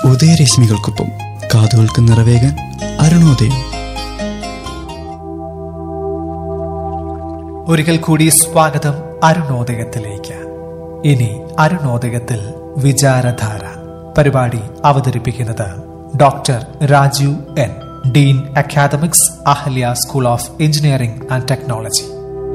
ഉദയരശ്മികൾക്കൊപ്പം കാതുകൾക്ക് നിറവേകാൻ അരുണോദയം ഒരിക്കൽ കൂടി സ്വാഗതം അരുണോദയത്തിലേക്ക് ഇനി അരുണോദയത്തിൽ വിചാരധാര പരിപാടി അവതരിപ്പിക്കുന്നത് doctor Rajeev N dean academics Ahalia school of engineering and technology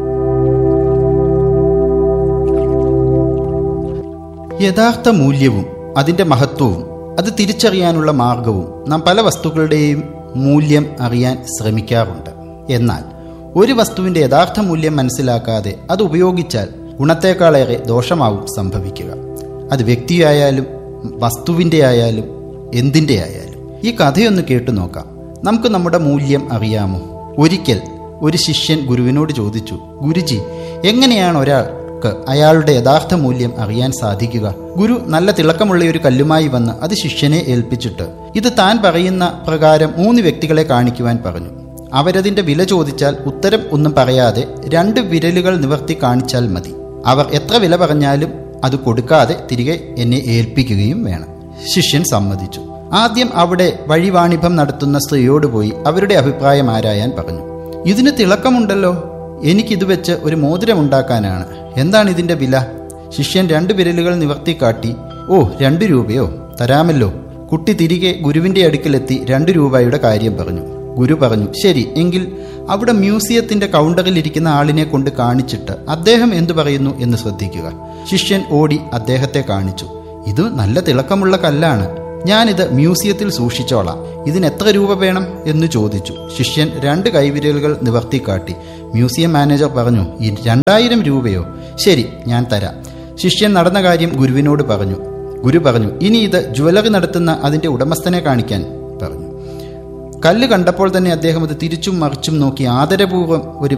യഥാർത്ഥ മൂല്യവും അതിൻ്റെ മഹത്വവും അത് തിരിച്ചറിയാനുള്ള മാർഗവും നാം പല വസ്തുക്കളുടെയും മൂല്യം അറിയാൻ ശ്രമിക്കാറുണ്ട് എന്നാൽ ഒരു വസ്തുവിൻ്റെ യഥാർത്ഥ മൂല്യം മനസ്സിലാക്കാതെ അത് ഉപയോഗിച്ചാൽ ഗുണത്തേക്കാളേറെ ദോഷമാവും സംഭവിക്കുക അത് വ്യക്തിയായാലും വസ്തുവിൻ്റെ ആയാലും എന്തിൻ്റെ ആയാലും ഈ കഥയൊന്ന് കേട്ടു നോക്കാം നമുക്ക് നമ്മുടെ മൂല്യം അറിയാമോ ഒരിക്കൽ ഒരു ശിഷ്യൻ ഗുരുവിനോട് ചോദിച്ചു ഗുരുജി എങ്ങനെയാണ് ഒരാൾക്ക് അയാളുടെ യഥാർത്ഥ മൂല്യം അറിയാൻ സാധിക്കുക ഗുരു നല്ല തിളക്കമുള്ള ഒരു കല്ലുമായി വന്ന് അത് ശിഷ്യനെ ഏൽപ്പിച്ചിട്ട് ഇത് താൻ പറയുന്ന പ്രകാരം മൂന്ന് വ്യക്തികളെ കാണിക്കുവാൻ പറഞ്ഞു അവരതിന്റെ വില ചോദിച്ചാൽ ഉത്തരം ഒന്നും പറയാതെ രണ്ട് വിരലുകൾ നിവർത്തി കാണിച്ചാൽ മതി അവർ എത്ര വില പറഞ്ഞാലും അത് കൊടുക്കാതെ തിരികെ എന്നെ ഏൽപ്പിക്കുകയും വേണം ശിഷ്യൻ സമ്മതിച്ചു ആദ്യം അവിടെ വഴിവാണിഭം നടത്തുന്ന സ്ത്രീയോട് പോയി അവരുടെ അഭിപ്രായം ആരായാൻ പറഞ്ഞു ഇതിന് തിളക്കമുണ്ടല്ലോ എനിക്കിത് വെച്ച് ഒരു മോതിരമുണ്ടാക്കാനാണ് എന്താണ് ഇതിന്റെ വില ശിഷ്യൻ രണ്ട് വിരലുകൾ നിവർത്തി കാട്ടി ഓ രണ്ട് രൂപയോ തരാമല്ലോ കുട്ടി തിരികെ ഗുരുവിന്റെ അടുക്കലെത്തി രണ്ട് രൂപയുടെ കാര്യം പറഞ്ഞു ഗുരു പറഞ്ഞു ശരി എങ്കിൽ അവിടെ മ്യൂസിയത്തിന്റെ കൗണ്ടറിൽ ഇരിക്കുന്ന ആളിനെ കൊണ്ട് കാണിച്ചിട്ട് അദ്ദേഹം എന്തു പറയുന്നു എന്ന് ശ്രദ്ധിക്കുക ശിഷ്യൻ ഓടി അദ്ദേഹത്തെ കാണിച്ചു ഇത് നല്ല തിളക്കമുള്ള കല്ലാണ് ഞാനിത് മ്യൂസിയത്തിൽ സൂക്ഷിച്ചോളാം ഇതിന് എത്ര രൂപ വേണം എന്ന് ചോദിച്ചു ശിഷ്യൻ രണ്ട് കൈവിരലുകൾ നിവർത്തി കാട്ടി മ്യൂസിയം മാനേജർ പറഞ്ഞു ഈ രണ്ടായിരം രൂപയോ ശരി ഞാൻ തരാം ശിഷ്യൻ നടന്ന കാര്യം ഗുരുവിനോട് പറഞ്ഞു ഗുരു പറഞ്ഞു ഇനി ഇത് ജ്വല്ലറി നടത്തുന്ന അതിന്റെ ഉടമസ്ഥനെ കാണിക്കാൻ പറഞ്ഞു കല്ല് കണ്ടപ്പോൾ തന്നെ അദ്ദേഹം അത് തിരിച്ചും മറിച്ചും നോക്കി ആദരപൂർവ്വം ഒരു